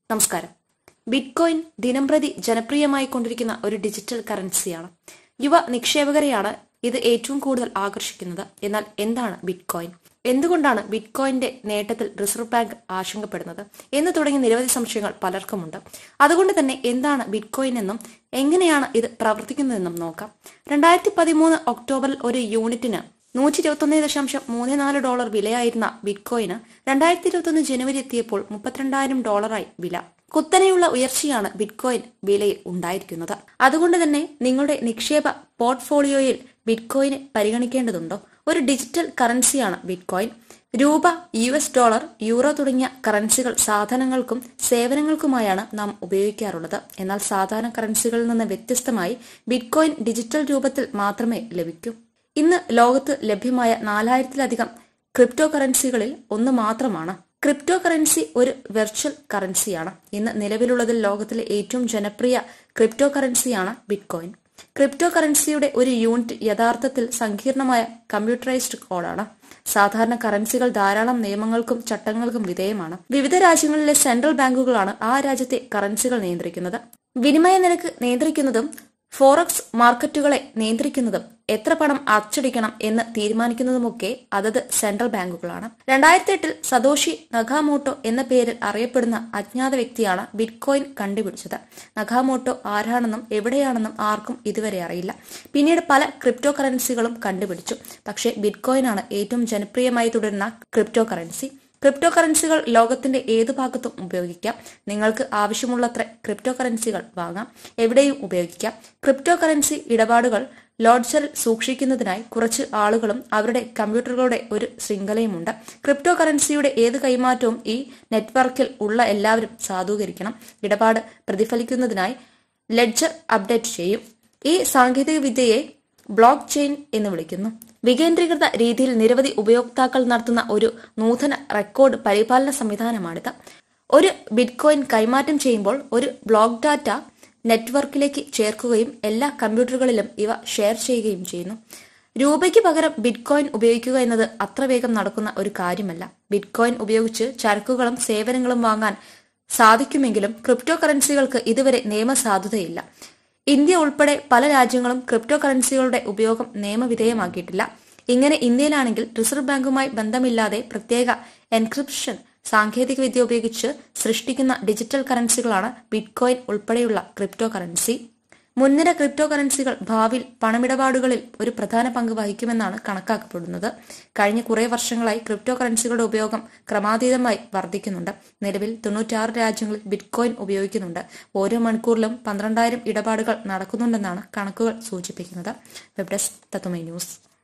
നമസ്കാരം ബിറ്റ്കോയിൻ ദിനംപ്രതി ജനപ്രിയമായി കൊണ്ടിരിക്കുന്ന ഒരു ഡിജിറ്റൽ കറൻസിയാണ് യുവ നിക്ഷേപകരെയാണ് ഇത് ഏറ്റവും കൂടുതൽ ആകർഷിക്കുന്നത് എന്നാൽ എന്താണ് ബിറ്റ്കോയിൻ എന്തുകൊണ്ടാണ് ബിറ്റ്കോയിന്റെ നേട്ടത്തിൽ റിസർവ് ബാങ്ക് ആശങ്കപ്പെടുന്നത് എന്ന് തുടങ്ങിയ നിരവധി സംശയങ്ങൾ പലർക്കുമുണ്ട് അതുകൊണ്ട് തന്നെ എന്താണ് ബിറ്റ്കോയിൻ എന്നും എങ്ങനെയാണ് ഇത് പ്രവർത്തിക്കുന്നതെന്നും നോക്കാം രണ്ടായിരത്തി പതിമൂന്ന് ഒക്ടോബറിൽ ഒരു യൂണിറ്റിന് നൂറ്റി ഇരുപത്തൊന്ന് ദശാംശം മൂന്ന് നാല് ഡോളർ വിലയായിരുന്ന ബിറ്റ്കോയിന് രണ്ടായിരത്തി ഇരുപത്തൊന്ന് ജനുവരി എത്തിയപ്പോൾ മുപ്പത്തിരണ്ടായിരം ഡോളറായി വില കുത്തനെയുള്ള ഉയർച്ചയാണ് ബിറ്റ്കോയിൻ വിലയിൽ ഉണ്ടായിരിക്കുന്നത് അതുകൊണ്ട് തന്നെ നിങ്ങളുടെ നിക്ഷേപ പോർട്ട്ഫോളിയോയിൽ ബിറ്റ്കോയിനെ പരിഗണിക്കേണ്ടതുണ്ടോ ഒരു ഡിജിറ്റൽ കറൻസിയാണ് ബിറ്റ്കോയിൻ രൂപ യു എസ് ഡോളർ യൂറോ തുടങ്ങിയ കറൻസികൾ സാധനങ്ങൾക്കും സേവനങ്ങൾക്കുമായാണ് നാം ഉപയോഗിക്കാറുള്ളത് എന്നാൽ സാധാരണ കറൻസികളിൽ നിന്ന് വ്യത്യസ്തമായി ബിറ്റ്കോയിൻ ഡിജിറ്റൽ രൂപത്തിൽ മാത്രമേ ലഭിക്കൂ ഇന്ന് ലോകത്ത് ലഭ്യമായ നാലായിരത്തിലധികം ക്രിപ്റ്റോ കറൻസികളിൽ ഒന്ന് മാത്രമാണ് ക്രിപ്റ്റോ കറൻസി ഒരു വെർച്വൽ കറൻസിയാണ് ഇന്ന് നിലവിലുള്ളതിൽ ലോകത്തിലെ ഏറ്റവും ജനപ്രിയ ക്രിപ്റ്റോ കറൻസിയാണ് ബിറ്റ്കോയിൻ ക്രിപ്റ്റോ കറൻസിയുടെ ഒരു യൂണിറ്റ് യഥാർത്ഥത്തിൽ സങ്കീർണമായ കമ്പ്യൂട്ടറൈസ്ഡ് കോഡാണ് സാധാരണ കറൻസികൾ ധാരാളം നിയമങ്ങൾക്കും ചട്ടങ്ങൾക്കും വിധേയമാണ് വിവിധ രാജ്യങ്ങളിലെ സെൻട്രൽ ബാങ്കുകളാണ് ആ രാജ്യത്തെ കറൻസികൾ നിയന്ത്രിക്കുന്നത് വിനിമയ നിരക്ക് നിയന്ത്രിക്കുന്നതും ഫോറക്സ് മാർക്കറ്റുകളെ നിയന്ത്രിക്കുന്നതും എത്ര പണം അച്ചടിക്കണം എന്ന് തീരുമാനിക്കുന്നതുമൊക്കെ അതത് സെൻട്രൽ ബാങ്കുകളാണ് രണ്ടായിരത്തി എട്ടിൽ സതോഷി നഗാമോട്ടോ എന്ന പേരിൽ അറിയപ്പെടുന്ന അജ്ഞാത വ്യക്തിയാണ് ബിറ്റ്കോയിൻ കണ്ടുപിടിച്ചത് നഗാമോട്ടോ ആരാണെന്നും എവിടെയാണെന്നും ആർക്കും ഇതുവരെ അറിയില്ല പിന്നീട് പല ക്രിപ്റ്റോ കറൻസികളും കണ്ടുപിടിച്ചു പക്ഷേ ബിറ്റ്കോയിനാണ് ഏറ്റവും ജനപ്രിയമായി തുടരുന്ന ക്രിപ്റ്റോ കറൻസി ക്രിപ്റ്റോ കറൻസികൾ ലോകത്തിന്റെ ഏതു ഭാഗത്തും ഉപയോഗിക്കാം നിങ്ങൾക്ക് ആവശ്യമുള്ളത്ര ക്രിപ്റ്റോ കറൻസികൾ വാങ്ങാം എവിടെയും ഉപയോഗിക്കാം ക്രിപ്റ്റോ കറൻസി ഇടപാടുകൾ ലോഡ്ജറിൽ സൂക്ഷിക്കുന്നതിനായി കുറച്ച് ആളുകളും അവരുടെ കമ്പ്യൂട്ടറുകളുടെ ഒരു ശൃംഖലയുമുണ്ട് ക്രിപ്റ്റോ കറൻസിയുടെ ഏത് കൈമാറ്റവും ഈ നെറ്റ്വർക്കിൽ ഉള്ള എല്ലാവരും സാധൂകരിക്കണം ഇടപാട് പ്രതിഫലിക്കുന്നതിനായി ലെഡ്ജർ അപ്ഡേറ്റ് ചെയ്യും ഈ സാങ്കേതിക വിദ്യയെ ബ്ലോക്ക് ചെയിൻ എന്ന് വിളിക്കുന്നു വികേന്ദ്രീകൃത രീതിയിൽ നിരവധി ഉപയോക്താക്കൾ നടത്തുന്ന ഒരു നൂതന റെക്കോർഡ് പരിപാലന സംവിധാനമാണിത് ഒരു ബിറ്റ്കോയിൻ കൈമാറ്റം ചെയ്യുമ്പോൾ ഒരു ബ്ലോക്ക് ഡാറ്റ നെറ്റ്വർക്കിലേക്ക് ചേർക്കുകയും എല്ലാ കമ്പ്യൂട്ടറുകളിലും ഇവ ഷെയർ ചെയ്യുകയും ചെയ്യുന്നു രൂപയ്ക്ക് പകരം ബിറ്റ്കോയിൻ ഉപയോഗിക്കുക എന്നത് അത്ര വേഗം നടക്കുന്ന ഒരു കാര്യമല്ല ബിറ്റ്കോയിൻ ഉപയോഗിച്ച് ചരക്കുകളും സേവനങ്ങളും വാങ്ങാൻ സാധിക്കുമെങ്കിലും ക്രിപ്റ്റോ കറൻസികൾക്ക് ഇതുവരെ നിയമസാധുതയില്ല ഇന്ത്യ ഉൾപ്പെടെ പല രാജ്യങ്ങളും ക്രിപ്റ്റോ കറൻസികളുടെ ഉപയോഗം നിയമവിധേയമാക്കിയിട്ടില്ല ഇങ്ങനെ ഇന്ത്യയിലാണെങ്കിൽ റിസർവ് ബാങ്കുമായി ബന്ധമില്ലാതെ പ്രത്യേക എൻക്രിപ്ഷൻ സാങ്കേതികവിദ്യ ഉപയോഗിച്ച് സൃഷ്ടിക്കുന്ന ഡിജിറ്റൽ കറൻസികളാണ് ബിറ്റ്കോയിൻ ഉൾപ്പെടെയുള്ള ക്രിപ്റ്റോ കറൻസി മുൻനിര ക്രിപ്റ്റോ കറൻസികൾ ഭാവിയിൽ പണമിടപാടുകളിൽ ഒരു പ്രധാന പങ്ക് വഹിക്കുമെന്നാണ് കണക്കാക്കപ്പെടുന്നത് കഴിഞ്ഞ കുറേ വർഷങ്ങളായി ക്രിപ്റ്റോ കറൻസികളുടെ ഉപയോഗം ക്രമാതീതമായി വർദ്ധിക്കുന്നുണ്ട് നിലവിൽ തൊണ്ണൂറ്റാറ് രാജ്യങ്ങളിൽ ബിറ്റ്കോയിൻ ഉപയോഗിക്കുന്നുണ്ട് ഓരോ മണിക്കൂറിലും പന്ത്രണ്ടായിരം ഇടപാടുകൾ നടക്കുന്നുണ്ടെന്നാണ് കണക്കുകൾ സൂചിപ്പിക്കുന്നത് വെബ് ഡെസ്ക് തത്തുമൈ ന്യൂസ്